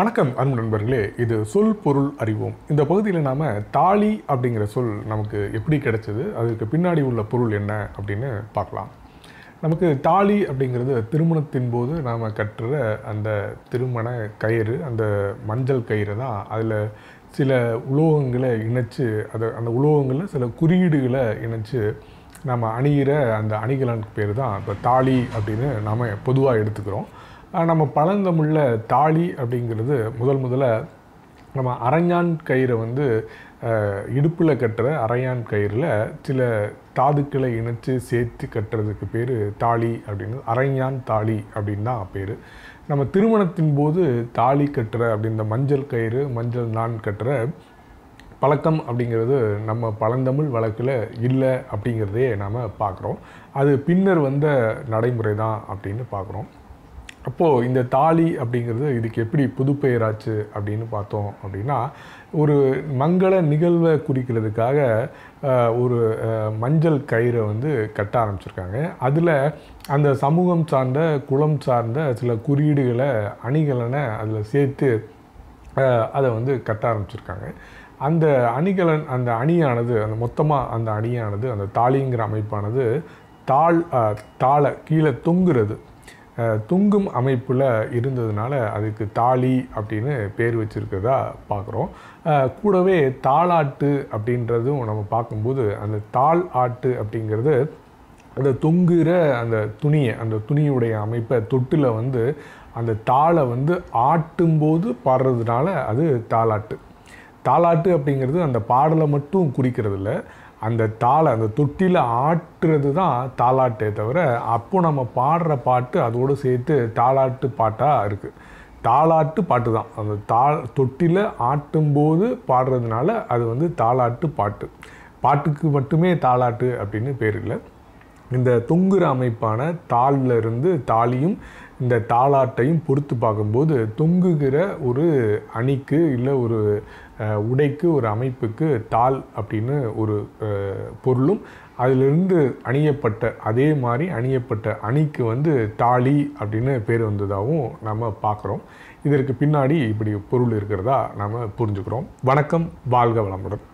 வணக்கம் அன்பு நண்பர்களே இது சொல் பொருள் அறிவோம் இந்த பகுதியில் நாம் தாலி அப்படிங்கிற சொல் நமக்கு எப்படி கிடைச்சது அதுக்கு பின்னாடி உள்ள பொருள் என்ன அப்படின்னு பார்க்கலாம் நமக்கு தாலி அப்படிங்கிறது திருமணத்தின் போது நாம் கட்டுற அந்த திருமண கயிறு அந்த மஞ்சள் கயிறு தான் அதில் சில உலோகங்களை இணைச்சு அதை அந்த உலோகங்களில் சில குறியீடுகளை இணைச்சு நம்ம அணிகிற அந்த அணிகலனுக்கு பேர் தான் இப்போ தாலி அப்படின்னு நாம் பொதுவாக எடுத்துக்கிறோம் ஆஹ் நம்ம பழந்தமிழில் தாலி அப்படிங்கிறது முதல் முதல்ல நம்ம அரைஞான் கயிறை வந்து இடுப்பில் கட்டுற அரையான் கயிறில் சில தாதுக்களை இணைச்சு சேர்த்து கட்டுறதுக்கு பேர் தாலி அப்படின்னு அரைஞான் தாலி அப்படின்னு தான் பேர் நம்ம திருமணத்தின் போது தாலி கட்டுற அப்படி இந்த மஞ்சள் கயிறு மஞ்சள் நான் கட்டுற பழக்கம் அப்படிங்கிறது நம்ம பழந்தமிழ் வழக்கில் இல்லை அப்படிங்கிறதே நாம் பார்க்குறோம் அது பின்னர் வந்த நடைமுறை தான் அப்படின்னு பார்க்குறோம் அப்போது இந்த தாலி அப்படிங்கிறது இதுக்கு எப்படி புதுப்பெயராச்சு அப்படின்னு பார்த்தோம் அப்படின்னா ஒரு மங்கள நிகழ்வை குறிக்கிறதுக்காக ஆஹ், ஒரு ஆஹ், மஞ்சள் கயிறை வந்து கட்ட ஆரம்பிச்சிருக்காங்க அதில் அந்த சமூகம் சார்ந்த குலம் சார்ந்த சில குறியீடுகளை அணிகலனை அதில் சேர்த்து ஆஹ், அதை வந்து கட்ட ஆரம்பிச்சிருக்காங்க அந்த அணிகலன் அந்த அணியானது அந்த மொத்தமாக அந்த அணியானது அந்த தாலிங்கிற அமைப்பானது தாள் ஆஹ், தாளை கீழே தொங்குறது ஆஹ், தொங்கும் அமைப்பில் இருந்ததுனால அதுக்கு தாலி அப்படின்னு பேர் வச்சிருக்கிறதா பார்க்குறோம் கூடவே தாளாட்டு அப்படின்றதும் நம்ம பார்க்கும்போது அந்த தாள் ஆட்டு அப்படிங்கிறது அந்த தொங்குகிற அந்த துணியை அந்த துணியுடைய அமைப்பை தொட்டில் வந்து அந்த தாளை வந்து ஆட்டும்போது பாடுறதுனால அது தாளாட்டு தாலாட்டு அப்படிங்கிறது அந்த பாடலை மட்டும் குறிக்கிறது இல்ல அந்த தாளை அந்த தொட்டியில் ஆட்டுறது தான் தாலாட்டே தவிர அப்போ நம்ம பாடுற பாட்டு அதோடு சேர்த்து தாலாட்டு பாட்டாக இருக்குது தாலாட்டு பாட்டு தான் அந்த தா தொட்டியில் ஆட்டும்போது பாடுறதுனால அது வந்து தாலாட்டு பாட்டு பாட்டுக்கு மட்டுமே தாலாட்டு அப்படின்னு பேர் இல்லை இந்த தொங்குற அமைப்பான தாளில் இருந்து தாலியும் இந்த தாளாட்டையும் பொறுத்து பார்க்கும்போது தொங்குகிற ஒரு அணிக்கு இல்லை ஒரு அஹ், உடைக்கு ஒரு அமைப்புக்கு தாள் அப்படின்னு ஒரு அஹ், பொருளும் அதிலிருந்து அணியப்பட்ட அதே மாதிரி அணியப்பட்ட அணிக்கு வந்து தாலி அப்படின்னு பேர் வந்ததாகவும் நம்ம பார்க்குறோம் இதற்கு பின்னாடி இப்படி பொருள் இருக்கிறதா நம்ம புரிஞ்சுக்கிறோம் வணக்கம் வாழ்க வளமுடன்